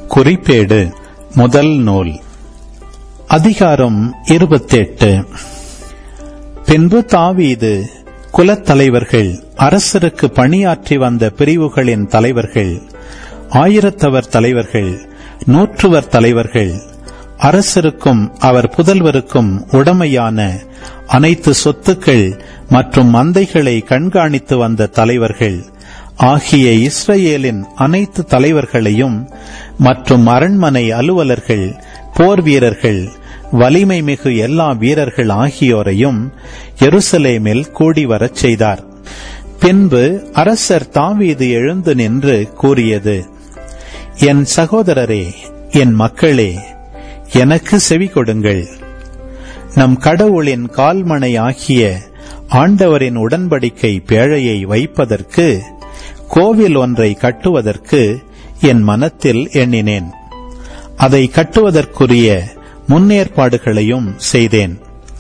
குறிப்பேடு முதல் நூல் அதிகாரம் இருபத்தெட்டு பின்பு தாவீது குலத்தலைவர்கள் அரசருக்கு பணியாற்றி வந்த பிரிவுகளின் தலைவர்கள் ஆயிரத்தவர் தலைவர்கள் நூற்றுவர் தலைவர்கள் அரசருக்கும் அவர் புதல்வருக்கும் உடமையான அனைத்து சொத்துக்கள் மற்றும் மந்தைகளை கண்காணித்து வந்த தலைவர்கள் ஆகிய இஸ்ரேலின் அனைத்து தலைவர்களையும் மற்றும் அரண்மனை அலுவலர்கள் போர் வீரர்கள் வலிமை மிகு எல்லா வீரர்கள் ஆகியோரையும் எருசலேமில் கூடி வரச் செய்தார் பின்பு அரசர் தாவீது எழுந்து நின்று கூறியது என் சகோதரரே என் மக்களே எனக்கு செவி கொடுங்கள் நம் கடவுளின் கால்மனை ஆகிய ஆண்டவரின் உடன்படிக்கை பேழையை வைப்பதற்கு கோவில் ஒன்றை கட்டுவதற்கு என் மனத்தில் எண்ணினேன் அதை கட்டுவதற்குரிய முன்னேற்பாடுகளையும் செய்தேன்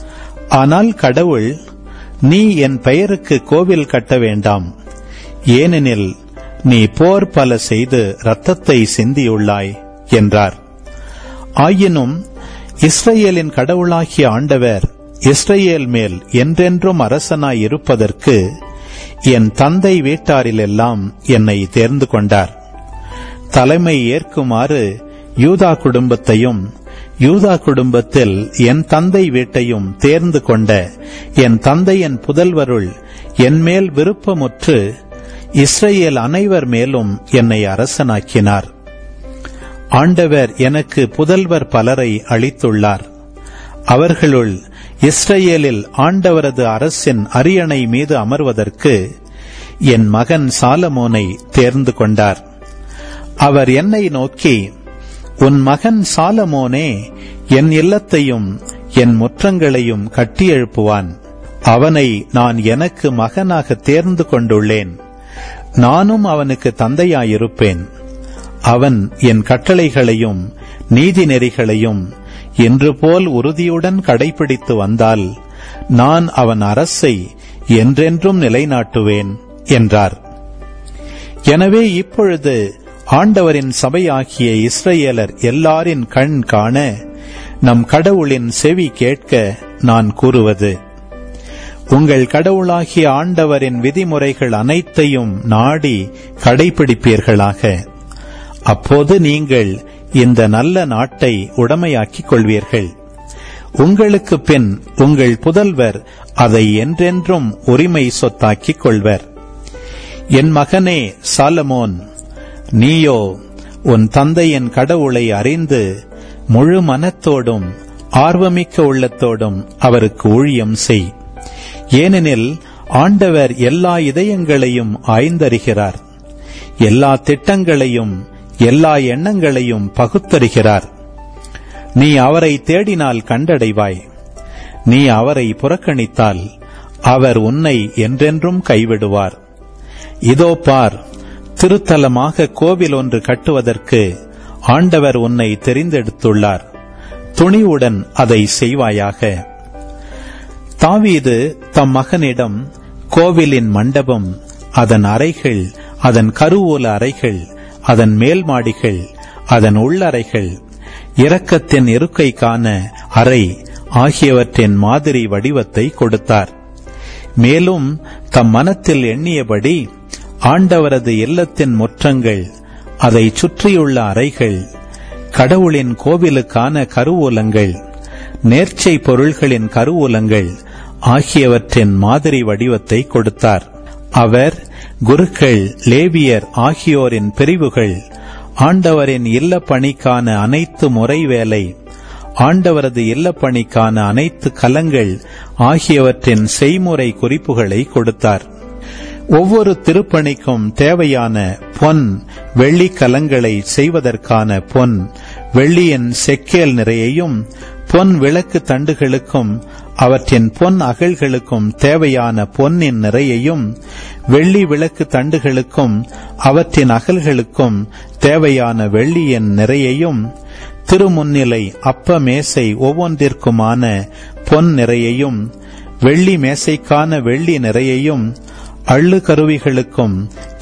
ஆனால் கடவுள் நீ என் பெயருக்கு கோவில் கட்ட வேண்டாம் ஏனெனில் நீ போர் பல செய்து இரத்தத்தை சிந்தியுள்ளாய் என்றார் ஆயினும் இஸ்ரேலின் கடவுளாகிய ஆண்டவர் இஸ்ரேல் மேல் என்றென்றும் அரசனாய் இருப்பதற்கு என் தந்தை வீட்டாரிலெல்லாம் என்னை தேர்ந்து கொண்டார் தலைமை ஏற்குமாறு யூதா குடும்பத்தையும் யூதா குடும்பத்தில் என் தந்தை வீட்டையும் தேர்ந்து கொண்ட என் தந்தையின் புதல்வருள் என் மேல் விருப்பமுற்று இஸ்ரேல் அனைவர் மேலும் என்னை அரசனாக்கினார் ஆண்டவர் எனக்கு புதல்வர் பலரை அளித்துள்ளார் அவர்களுள் இஸ்ரேலில் ஆண்டவரது அரசின் அரியணை மீது அமர்வதற்கு என் மகன் சாலமோனை தேர்ந்து கொண்டார் அவர் என்னை நோக்கி உன் மகன் சாலமோனே என் இல்லத்தையும் என் முற்றங்களையும் கட்டியெழுப்புவான் அவனை நான் எனக்கு மகனாக தேர்ந்து கொண்டுள்ளேன் நானும் அவனுக்கு தந்தையாயிருப்பேன் அவன் என் கட்டளைகளையும் நீதி நெறிகளையும் இன்று போல் உறுதியுடன் கடைபிடித்து வந்தால் நான் அவன் அரசை என்றென்றும் நிலைநாட்டுவேன் என்றார் எனவே இப்பொழுது ஆண்டவரின் சபையாகிய இஸ்ரேலர் எல்லாரின் கண் காண நம் கடவுளின் செவி கேட்க நான் கூறுவது உங்கள் கடவுளாகிய ஆண்டவரின் விதிமுறைகள் அனைத்தையும் நாடி கடைபிடிப்பீர்களாக அப்போது நீங்கள் இந்த நல்ல நாட்டை உடமையாக்கிக் கொள்வீர்கள் உங்களுக்கு பின் உங்கள் புதல்வர் அதை என்றென்றும் உரிமை சொத்தாக்கிக் கொள்வர் என் மகனே சாலமோன் நீயோ உன் தந்தையின் கடவுளை அறிந்து முழு மனத்தோடும் ஆர்வமிக்க உள்ளத்தோடும் அவருக்கு ஊழியம் செய் ஏனெனில் ஆண்டவர் எல்லா இதயங்களையும் ஆய்ந்தறிகிறார் எல்லா திட்டங்களையும் எல்லா எண்ணங்களையும் பகுத்தறிகிறார் நீ அவரை தேடினால் கண்டடைவாய் நீ அவரை புறக்கணித்தால் அவர் உன்னை என்றென்றும் கைவிடுவார் இதோ பார் திருத்தலமாக கோவில் ஒன்று கட்டுவதற்கு ஆண்டவர் உன்னை தெரிந்தெடுத்துள்ளார் துணிவுடன் அதை செய்வாயாக தாவீது தம் மகனிடம் கோவிலின் மண்டபம் அதன் அறைகள் அதன் கருவூல அறைகள் அதன் மேல் மாடிகள் அதன் உள்ளறைகள் இரக்கத்தின் இருக்கைக்கான அறை ஆகியவற்றின் மாதிரி வடிவத்தை கொடுத்தார் மேலும் தம் மனத்தில் எண்ணியபடி ஆண்டவரது இல்லத்தின் முற்றங்கள் அதை சுற்றியுள்ள அறைகள் கடவுளின் கோவிலுக்கான கருவூலங்கள் நேர்ச்சை பொருள்களின் கருவூலங்கள் ஆகியவற்றின் மாதிரி வடிவத்தை கொடுத்தார் அவர் குருக்கள் லேவியர் ஆகியோரின் பிரிவுகள் ஆண்டவரின் இல்ல பணிக்கான அனைத்து முறை வேலை ஆண்டவரது இல்லப்பணிக்கான அனைத்து கலங்கள் ஆகியவற்றின் செய்முறை குறிப்புகளை கொடுத்தார் ஒவ்வொரு திருப்பணிக்கும் தேவையான பொன் வெள்ளி கலங்களை செய்வதற்கான பொன் வெள்ளியின் செக்கேல் நிறையையும் பொன் விளக்கு தண்டுகளுக்கும் அவற்றின் பொன் அகல்களுக்கும் தேவையான பொன்னின் நிறையையும் வெள்ளி விளக்கு தண்டுகளுக்கும் அவற்றின் அகல்களுக்கும் தேவையான வெள்ளியின் நிறையையும் திருமுன்னிலை அப்ப மேசை ஒவ்வொன்றிற்குமான பொன் நிறையையும் வெள்ளி மேசைக்கான வெள்ளி நிறையையும் அள்ளு கருவிகளுக்கும்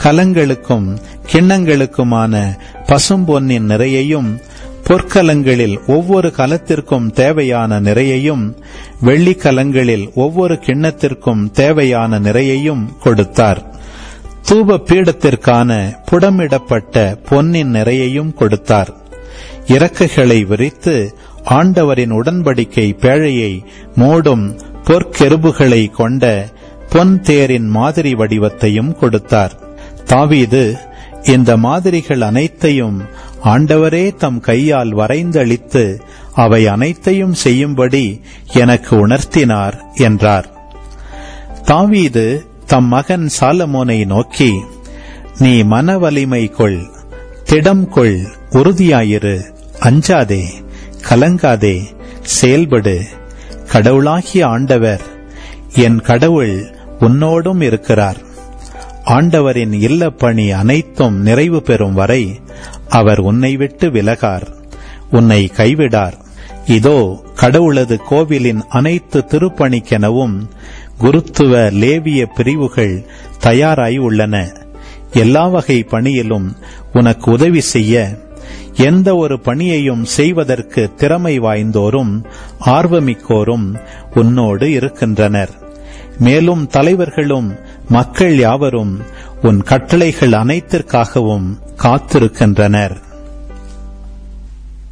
கலங்களுக்கும் கிண்ணங்களுக்குமான பசும்பொன்னின் நிறையையும் பொற்கலங்களில் ஒவ்வொரு கலத்திற்கும் தேவையான நிறையையும் வெள்ளிக் கலங்களில் ஒவ்வொரு கிண்ணத்திற்கும் தேவையான நிறையையும் கொடுத்தார் தூப பீடத்திற்கான புடமிடப்பட்ட பொன்னின் நிறையையும் கொடுத்தார் இறக்கைகளை விரித்து ஆண்டவரின் உடன்படிக்கை பேழையை மூடும் பொற்கெருபுகளை கொண்ட பொன் தேரின் மாதிரி வடிவத்தையும் கொடுத்தார் தாவீது இந்த மாதிரிகள் அனைத்தையும் ஆண்டவரே தம் கையால் வரைந்தளித்து அவை அனைத்தையும் செய்யும்படி எனக்கு உணர்த்தினார் என்றார் தாவீது தம் மகன் சாலமோனை நோக்கி நீ மன வலிமை கொள் திடம் கொள் உறுதியாயிரு அஞ்சாதே கலங்காதே செயல்படு கடவுளாகிய ஆண்டவர் என் கடவுள் உன்னோடும் இருக்கிறார் ஆண்டவரின் இல்லப்பணி அனைத்தும் நிறைவு பெறும் வரை அவர் உன்னை விட்டு விலகார் உன்னை கைவிடார் இதோ கடவுளது கோவிலின் அனைத்து திருப்பணிக்கெனவும் குருத்துவ லேவிய பிரிவுகள் தயாராய் உள்ளன எல்லா வகை பணியிலும் உனக்கு உதவி செய்ய எந்த ஒரு பணியையும் செய்வதற்கு திறமை வாய்ந்தோரும் ஆர்வமிக்கோரும் உன்னோடு இருக்கின்றனர் மேலும் தலைவர்களும் மக்கள் யாவரும் உன் கட்டளைகள் அனைத்திற்காகவும் காத்திருக்கின்றனர்